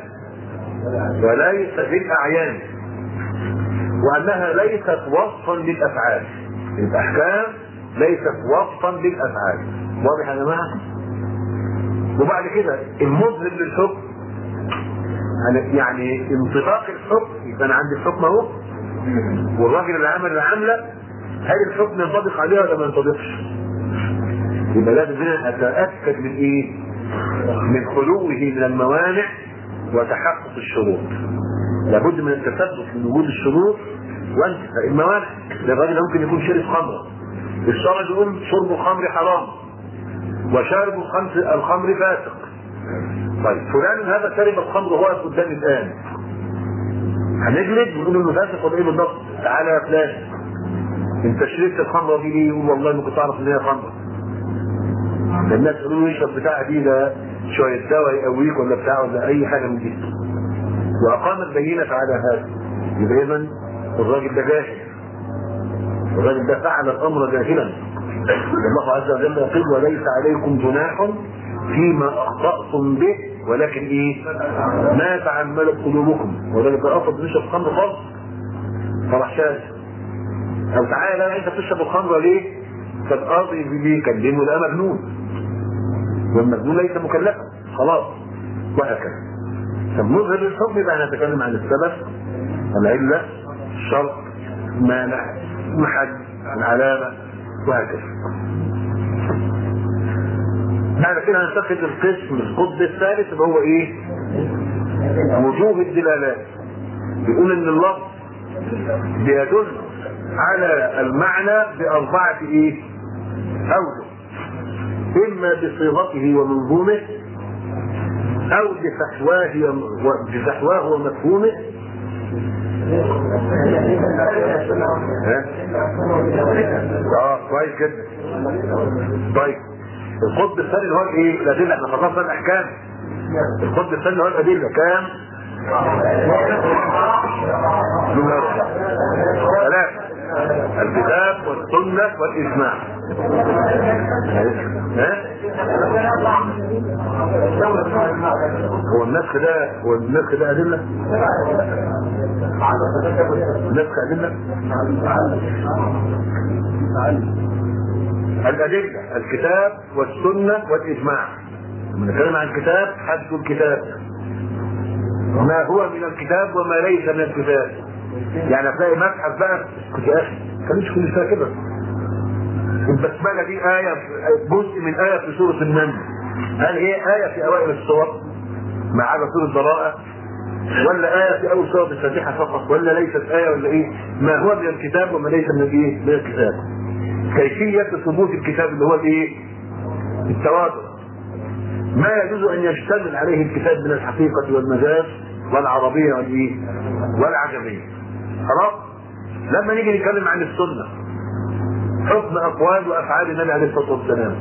وليس بالاعيان وانها ليست وصفا للافعال الاحكام ليست وصفا للافعال واضح يا جماعه وبعد كده المظهر للحكم يعني- يعني انطلاق الحكم يبقى انا عندي الحكم اهو والراجل اللي عمل العمله هل الحكم ينطبق عليه ولا ما ينطبقش؟ يبقى لازم هنا اتاكد من ايه؟ من خلوه من الموانع وتحقق الشروط. لابد من التثبت من وجود الشروط وانتفاء الموانع. ده الراجل ممكن يكون شرب خمره. الشرع يقول شرب الخمر حرام وشارب الخمر الخمر فاسق. طيب فلان هذا شرب الخمر وهو واقف قدامي الان. هنجلد ونقول انه فاسق ولا ايه بالضبط؟ تعالى يا فلان انت شربت الخمره دي ليه؟ يقول والله ما كنت اعرف ان هي خمره. ده الناس يقولوا له يشرب بتاع دي ده شويه دواء يقويك ولا بتاع ولا اي حاجه من دي. واقامت بينه على هذا. يبقى اذا الراجل ده جاهل. الراجل ده فعل الامر جاهلا. الله عز وجل يقول وليس عليكم جناح فيما اخطاتم به ولكن ايه؟ ما تعملت قلوبكم وذلك اقصد نشرب خمر خالص فراح شاذ او تعالى انت بتشرب الخمر ليه؟ فالقاضي بيه كان دينه ده مجنون والمجنون ليس مكلفا خلاص وهكذا طب نظهر للحكم يبقى هنتكلم عن السبب العله الشرط مانع محل العلامه وهكذا بعد كده هننتقل للقسم القطب الثالث اللي هو ايه؟ وجوه الدلالات بيقول ان اللفظ بيدل على المعنى بأربعة ايه؟ أوجه إما بصيغته ومنظومه أو بفحواه بفحواه ومفهومه ها؟ اه كويس جدا طيب القطب الثاني اللي هو ايه؟ الأدلة احنا خلصنا الأحكام القطب الثاني اللي هو الأدلة كام؟ نمرة ثلاثة الكتاب والسنة والإجماع ها؟ هو النسخ ده هو النسخ ده أدلة؟ النسخ أدلة؟ الأدلة الكتاب والسنة والإجماع لما نتكلم عن الكتاب حد الكتاب ما هو من الكتاب وما ليس من الكتاب يعني هتلاقي مبحث بقى كنت يا اخي ما كانش كل شويه كده البسمله دي ايه جزء من ايه في سوره النمل هل هي ايه في اوائل السور ما عدا سوره البراءه ولا آية في أول سورة الفاتحة فقط ولا ليست آية ولا إيه؟ ما هو من الكتاب وما ليس من الإيه؟ من الكتاب. كيفية ثبوت الكتاب اللي هو الإيه؟ التواتر. ما يجوز أن يشتمل عليه الكتاب من الحقيقة والمجاز والعربية والإيه؟ والعجمية. خلاص؟ لما نيجي نتكلم عن السنة حكم أقوال وأفعال النبي عليه الصلاة والسلام.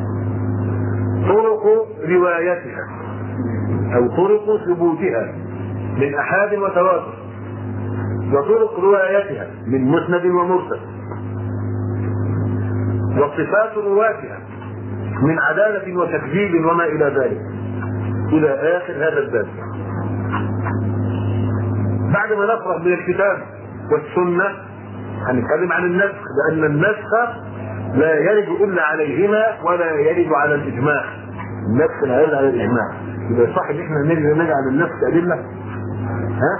طرق روايتها أو طرق ثبوتها من أحاد وتواتر وطرق روايتها من مسند ومرسل وصفات رواتها من عدالة وتكذيب وما إلى ذلك إلى آخر هذا الباب بعد ما نفرغ من الكتاب والسنة هنتكلم عن النسخ لأن النسخ لا يرد إلا عليهما ولا يرد على الإجماع النسخ لا يرد على الإجماع يبقى صح ان احنا نجي نجعل النفس ادله ها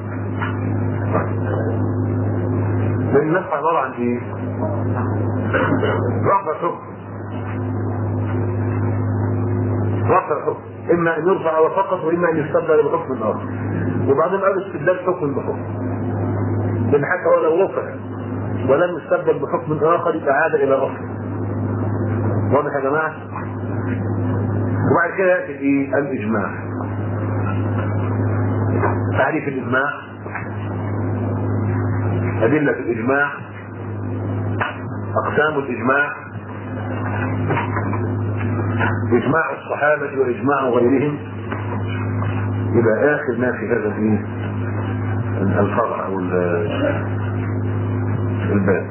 لان النفس عباره عن ايه رفع حكم رفع حكم اما ان يرفع فقط واما ان يستبدل بحكم اخر وبعدين قال استبدال حكم بحكم لان حتى ولو رفع ولم يستبدل بحكم اخر يبقى عاد الى اصله واضح يا جماعه وبعد كده ياتي الايه؟ الاجماع. تعريف الاجماع أدلة الإجماع أقسام الإجماع إجماع الصحابة وإجماع غيرهم يبقى آخر ما في هذا الإيه؟ الفرع أو الباب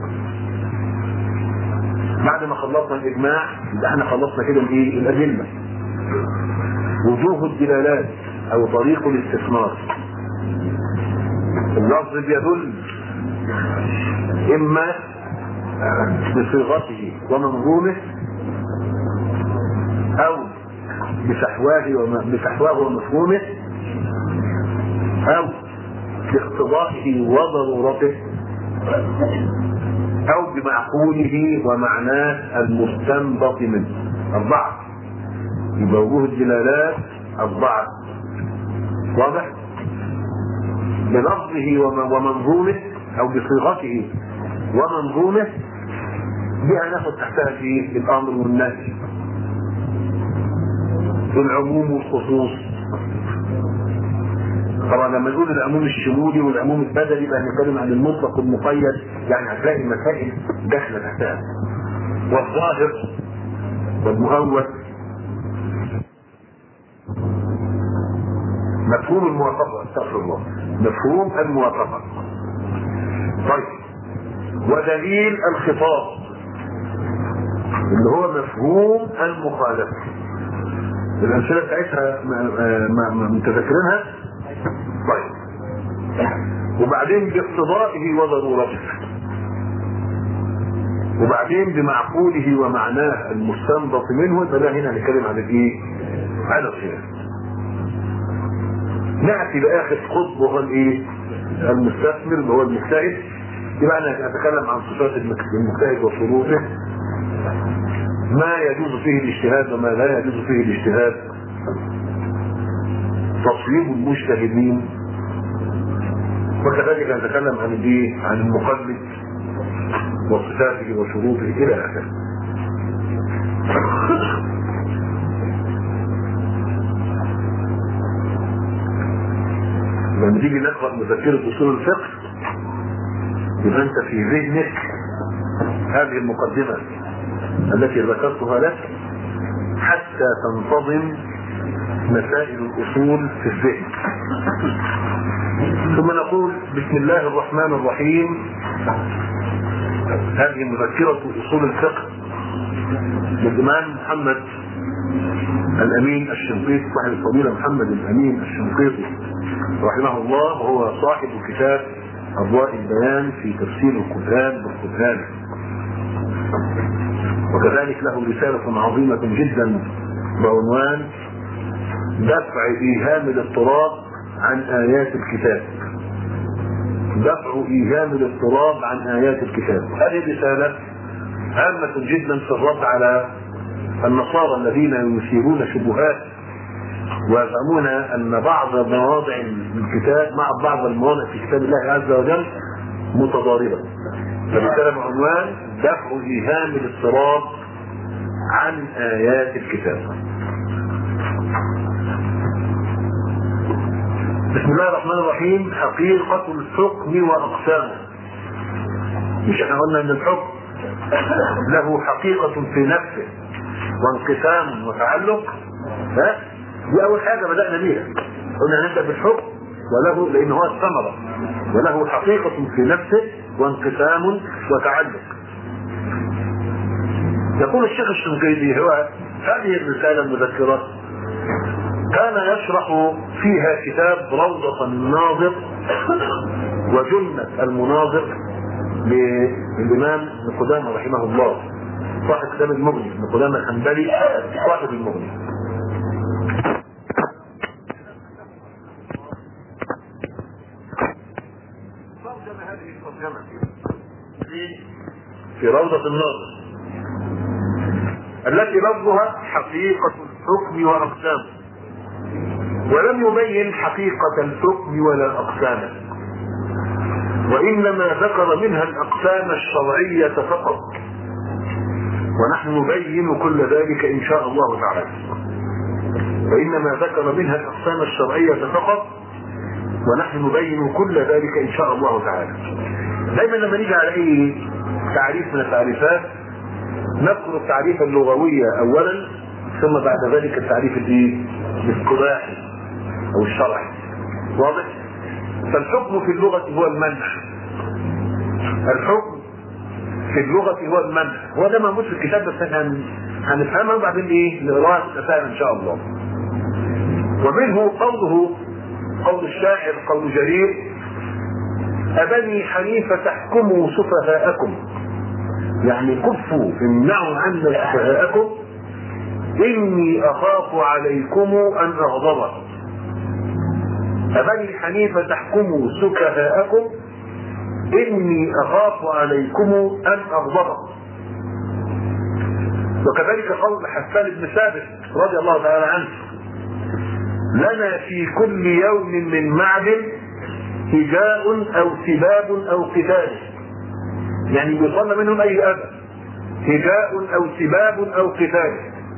بعد ما خلصنا الإجماع يبقى احنا خلصنا كده الإيه؟ الأدلة وجوه الدلالات او طريق الاستثمار اللفظ بيدل اما بصيغته ومنظومه او بفحواه وم- بفحواه ومفهومه او باقتضائه وضرورته او بمعقوله ومعناه المستنبط منه اربعه يبقى وجوه الدلالات اربعه واضح بلفظه وم- ومنظومه او بصيغته ومنظومه بها ناخد تحتها في الامر والنهي العموم والخصوص طبعا لما نقول العموم الشمولي والعموم البدني يبقى نتكلم عن المطلق والمقيد يعني هتلاقي مسائل داخله تحتها والظاهر والمؤول مفهوم الموافقه استغفر الله مفهوم الموافقه طيب ودليل الخطاب اللي هو مفهوم المخالفه الامثله بتاعتها ما- ما- ما- متذكرينها طيب وبعدين باقتضائه وضرورته وبعدين بمعقوله ومعناه المستنبط منه يبقى ده هنا هنتكلم عن الايه؟ عن الخلاف. ناتي لاخر خطبه هو الايه؟ المستثمر اللي هو المجتهد يبقى انا اتكلم عن صفات المك- المجتهد وشروطه ما يجوز فيه الاجتهاد وما لا يجوز فيه الاجتهاد تصويب المجتهدين وكذلك نتكلم عن الايه؟ عن المقلد وصفاته وشروطه الى اخره. لما تيجي نقرا مذكره اصول الفقه يبقى انت في ذهنك هذه المقدمه التي ذكرتها لك حتى تنتظم مسائل الاصول في الذهن ثم نقول بسم الله الرحمن الرحيم هذه مذكرة أصول الفقه للإمام محمد الأمين الشنقيطي صاحب الفضيلة محمد الأمين الشنقيطي رحمه الله وهو صاحب كتاب أضواء البيان في تفسير القرآن بالقرآن وكذلك له رسالة عظيمة جدا بعنوان دفع إيهام الاضطراب عن آيات الكتاب دفع إيهام الاضطراب عن آيات الكتاب هذه رسالة هامة جدا في الرد على النصارى الذين يثيرون شبهات ويزعمون أن بعض مواضع الكتاب مع بعض المواضع في كتاب الله عز وجل متضاربة فبالتالي بعنوان دفع إيهام الاضطراب عن آيات الكتاب بسم الله الرحمن الرحيم حقيقة الحكم وأقسامه مش احنا قلنا ان الحكم له حقيقة في نفسه وانقسام وتعلق ها دي أول حاجة بدأنا بيها قلنا نبدأ بالحكم وله لأن هو الثمرة وله حقيقة في نفسه وانقسام وتعلق يقول الشيخ الشنقيطي هو هذه الرسالة المذكرة كان يشرح فيها كتاب روضة الناظر وجنة المناظر للإمام ابن قدامة رحمه الله صاحب كتاب المغني ابن قدامة الحنبلي صاحب المغني ترجم هذه الترجمة في في روضة الناظر التي لفظها حقيقة الحكم وأقسامه ولم يبين حقيقة الحكم ولا أقسامه وإنما ذكر منها الأقسام الشرعية فقط ونحن نبين كل ذلك إن شاء الله تعالى وإنما ذكر منها الأقسام الشرعية فقط ونحن نبين كل ذلك إن شاء الله تعالى دايما لما نيجي على أي تعريف من التعريفات نذكر التعريف اللغوية أولا ثم بعد ذلك التعريف الايه؟ الاصطلاحي أو الشرعي واضح؟ فالحكم في اللغة هو المنع الحكم في اللغة هو المنع هو ده موجود في الكتاب بس احنا هن- هنفهمه وبعدين ايه نقراها تتفاهم ان شاء الله ومنه قوله قول الشاعر قول جرير أبني حنيفة تحكموا سفهاءكم يعني كفوا امنعوا عنا سفهاءكم اني اخاف عليكم ان اغضب أبني حنيفة تحكموا سكهاءكم إني أخاف عليكم أن أغضب وكذلك قول حسان بن ثابت رضي الله تعالى عنه لنا في كل يوم من معدن هجاء أو سباب أو قتال يعني يصلى منهم أي أذى هجاء أو سباب أو قتال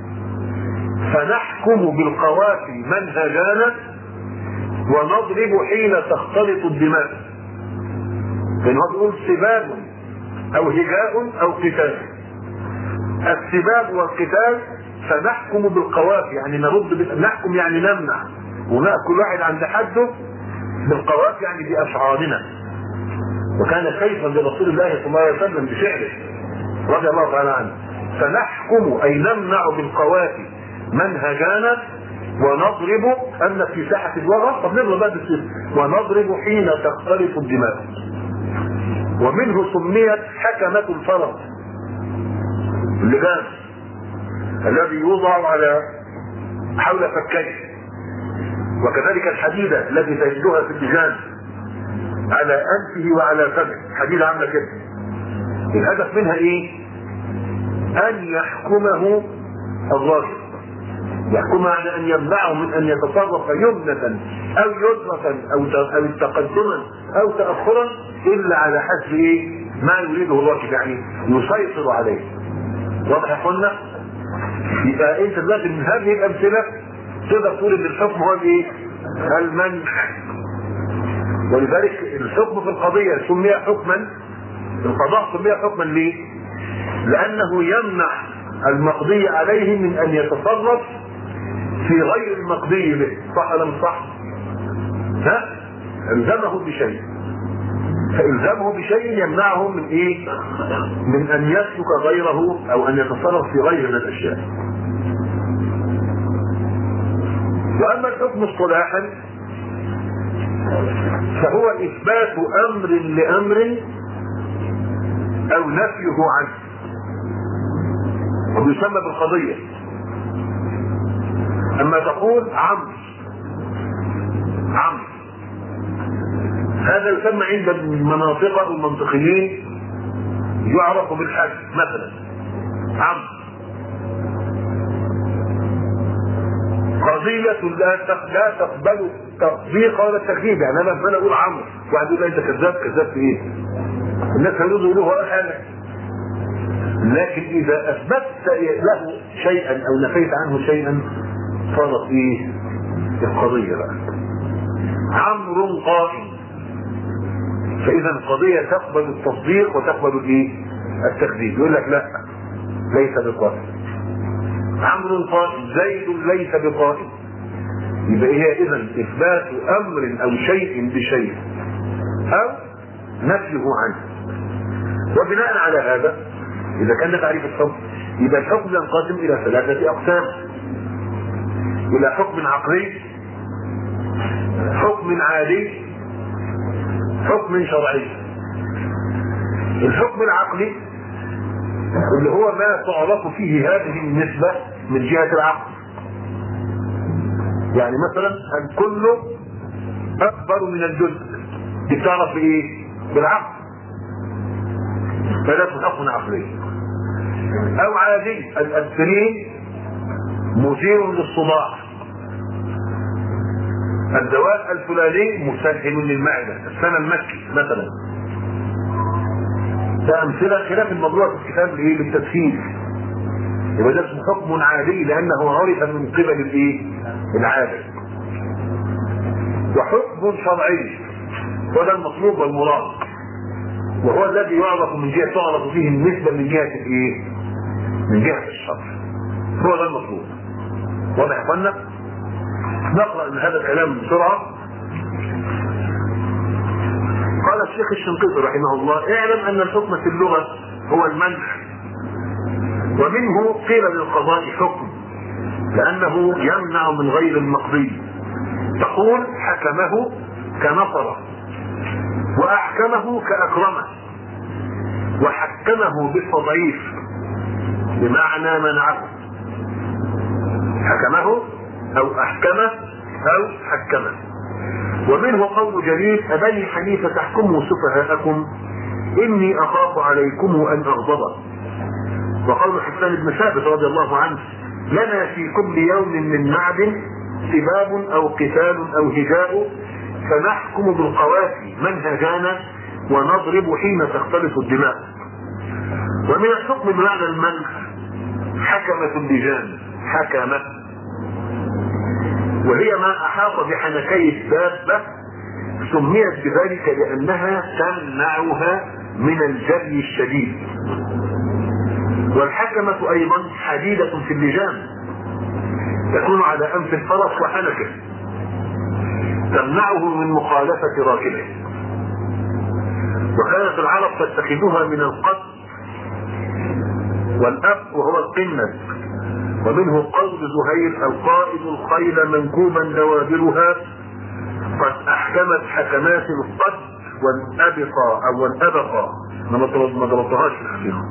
فنحكم بالقوافي من هجانا ونضرب حين تختلط الدماء لان هو بيقول سباب او هجاء او قتال السباب والقتال فنحكم بالقوافي يعني نرد بال... نحكم يعني نمنع ونأكل واحد عند حده بالقوافي يعني بأشعارنا وكان كيفا لرسول الله صلى الله عليه وسلم بفعله رضي الله تعالى عنه فنحكم اي نمنع بالقوافي من هجانا ونضرب أن في ساحة الوغى طب نضرب بقى بالسيف ونضرب حين تختلط الدماء ومنه سميت حكمة الفرس اللجام الذي يوضع على حول فكيه وكذلك الحديدة التي تجدها في اللجام على أنفه وعلى فمه حديدة عاملة كده الهدف منها ايه؟ أن يحكمه الراجل يحكم على ان يمنعه من ان يتصرف يمنة او يسرة او او تقدما او تاخرا الا على حسب ايه ما يريده الراجل يعني يسيطر عليه واضح يا اخوانا يبقى انت دلوقتي من هذه الامثله تقدر تقول ان الحكم هو الايه المنع ولذلك الحكم في القضيه سمي حكما القضاء سمي حكما ليه لانه يمنع المقضي عليه من ان يتصرف في غير المقضي به صح ولا مش صح؟ ها؟ الزمه بشيء فالزمه بشيء يمنعه من ايه؟ من ان يسلك غيره او ان يتصرف في غير من الاشياء. واما الحكم اصطلاحا فهو اثبات امر لامر او نفيه عنه وبيسمى بالقضيه اما تقول عمرو عمرو هذا يسمى عند المناطق المنطقيين يعرف بالحج مثلا عمرو قضية لا لا تقبل تصديق ولا تكذيب يعني انا لما اقول عمرو واحد يقول انت كذاب كذاب في ايه؟ الناس هيقولوا يقولوا هو انا لكن اذا اثبتت له شيئا او نفيت عنه شيئا صارت ايه القضية بقى عمرو قائم فاذا القضية تقبل التصديق وتقبل الايه التكذيب يقول لك لا ليس بقائم عمرو قائم زيد ليس بقائم يبقى هي اذا اثبات امر او شيء بشيء او نفيه عنه وبناء على هذا اذا كان تعريف الحكم يبقى الحكم ينقسم الى ثلاثه اقسام الى حكم عقلي حكم عادي حكم شرعي الحكم العقلي اللي هو ما تعرف فيه هذه النسبة من جهة العقل يعني مثلا الكل أكبر من الجزء دي بتعرف بإيه؟ بالعقل فده حكم عقلي أو عادي الأسبرين مثير للصداع الدواء الفلاني مسهل للمعدة السنة المكي مثلا ده أمثلة خلاف الموضوع في الكتاب الايه بالتسهيل يبقى ده اسمه حكم عادي لأنه عرف من قبل الايه العادة وحكم شرعي وده المطلوب والمراد وهو الذي يعرف من جهة تعرف فيه النسبة من جهة الايه من جهة الشرع هو ده المطلوب واضح يا اخوانا نقرا من هذا الكلام بسرعه قال الشيخ الشنقيطي رحمه الله اعلم ان الحكم في اللغه هو المنع ومنه قيل للقضاء حكم لانه يمنع من غير المقضي تقول حكمه كنصره واحكمه كاكرمه وحكمه بالتضعيف بمعنى منعه حكمه او احكمه او حكمه ومنه قول جليل أبني حنيفة تحكموا سفهاءكم إني أخاف عليكم أن أغضب وقول حسان بن ثابت رضي الله عنه لنا في كل يوم من معد سباب أو قتال أو هجاء فنحكم بالقوافي منهجانا ونضرب حين تختلف الدماء ومن الحكم بمعنى المنع حكمة اللجان حكمة وهي ما أحاط بحنكي الدابة سميت بذلك لأنها تمنعها من الجري الشديد والحكمة أيضا حديدة في اللجام تكون على أنف الفرس وحنكه تمنعه من مخالفة راكبه وكانت العرب تتخذها من القد والأب وهو القنة ومنه قول زهير القائد الخيل منكوبا دوابرها قد احكمت حكمات القد والابقى او والابقى ما ضربتهاش في الحقيقه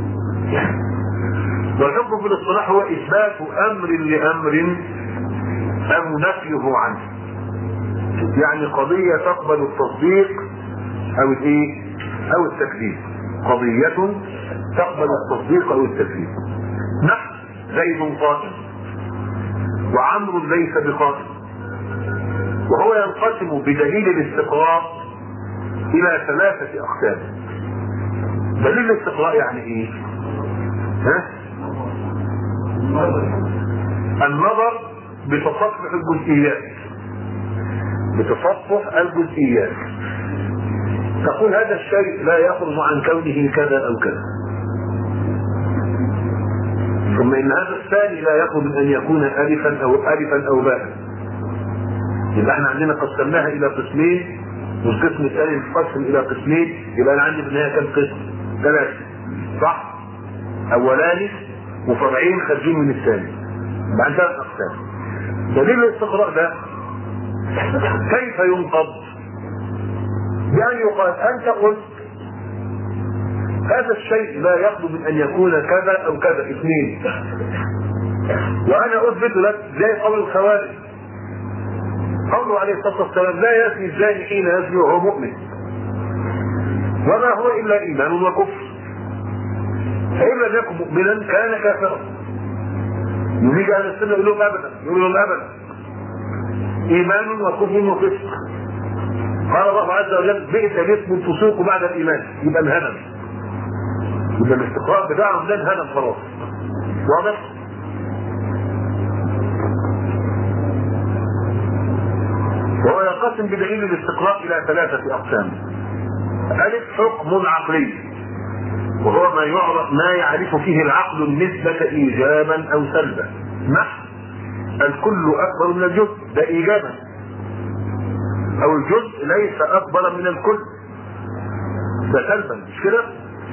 والحكم في الاصطلاح هو اثبات امر لامر او نفيه عنه يعني قضية تقبل التصديق او الايه او التكذيب قضية تقبل التصديق او التكذيب نحن زيد قائم وعمر ليس بقائم وهو ينقسم بدليل الاستقراء الى ثلاثة اقسام دليل الاستقراء يعني ايه ها النظر بتصفح الجزئيات بتصفح الجزئيات تقول هذا الشيء لا يخرج عن كونه كذا او كذا ثم ان هذا الثاني لا يخرج من ان يكون الفا او الفا او باء يبقى احنا عندنا قسمناها الى قسمين والقسم الثاني يتقسم الى قسمين يبقى انا عندي في النهايه كم قسم؟ ثلاثه صح؟ اولاني وفرعين خارجين من الثاني يبقى عندنا ثلاث اقسام دليل الاستقراء ده كيف ينقض؟ بأن يقال أنت قلت هذا الشيء لا يخلو من أن يكون كذا أو كذا اثنين وأنا أثبت لك زي قول الخوارج قوله عليه الصلاة والسلام لا يزني الزاني حين يزني وهو مؤمن وما هو إلا إيمان وكفر فإن لم يكن مؤمنا كان كافرا يجي أهل السنة يقول لهم أبدا يقول لهم أبدا إيمان وكفر وفسق قال الله عز وجل بئس الاسم الفسوق بعد الإيمان يبقى انهدم يبقى الاستقراء بتاعهم ده انهدم خلاص واضح؟ وهو ينقسم بدليل الاستقراء إلى ثلاثة أقسام ألف حكم عقلي وهو ما يعرف ما يعرف فيه العقل النسبة إيجابا أو سلبا نحو الكل أكبر من الجزء ده إيجابا أو الجزء ليس أكبر من الكل ده سلبا مش كده؟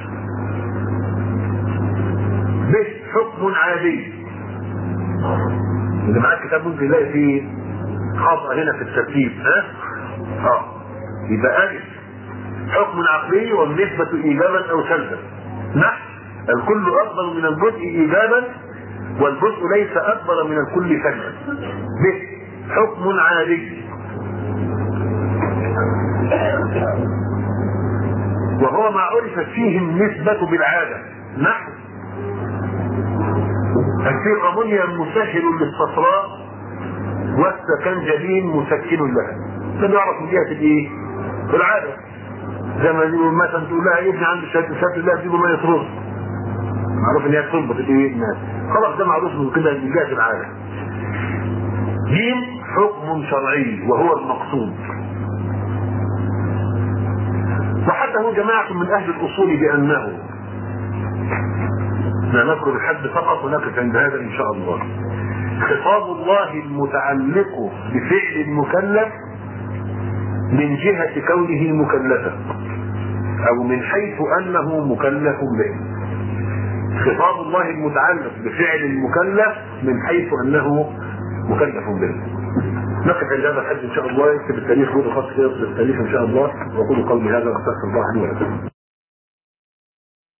ب حكم عادي اللي معاك كتاب ممكن يلاقي فيه خطأ هنا في الترتيب ها؟ اه يبقى ألف حكم عقلي والنسبة إيجابا أو سلبا نحو الكل أكبر من الجزء إيجابا والجزء ليس أكبر من الكل سلبا ب حكم عادي وهو ما عرفت فيه النسبة بالعادة نحو السير أمونيا مسهل للصفراء والسكنجبين مسكن لها ده نعرف من جهة الايه؟ العادة زي ما يقول مثلا تقول لها ابني عنده شهادة شهادة الله تجيبه ما يطرد معروف ان هي تربط الايه الناس خلاص ده معروف من كده من جهة العادة جيم حكم شرعي وهو المقصود وحده جماعة من أهل الأصول بأنه لا نذكر الحد فقط ونقف عند هذا إن شاء الله خطاب الله المتعلق بفعل المكلف من جهة كونه مكلفا أو من حيث أنه مكلف به خطاب الله المتعلق بفعل المكلف من حيث أنه مكلف به نقف عند هذا الحد ان شاء الله يكتب التاريخ خذوا خط كده التاريخ ان شاء الله واقول قولي هذا واستغفر الله لي ولكم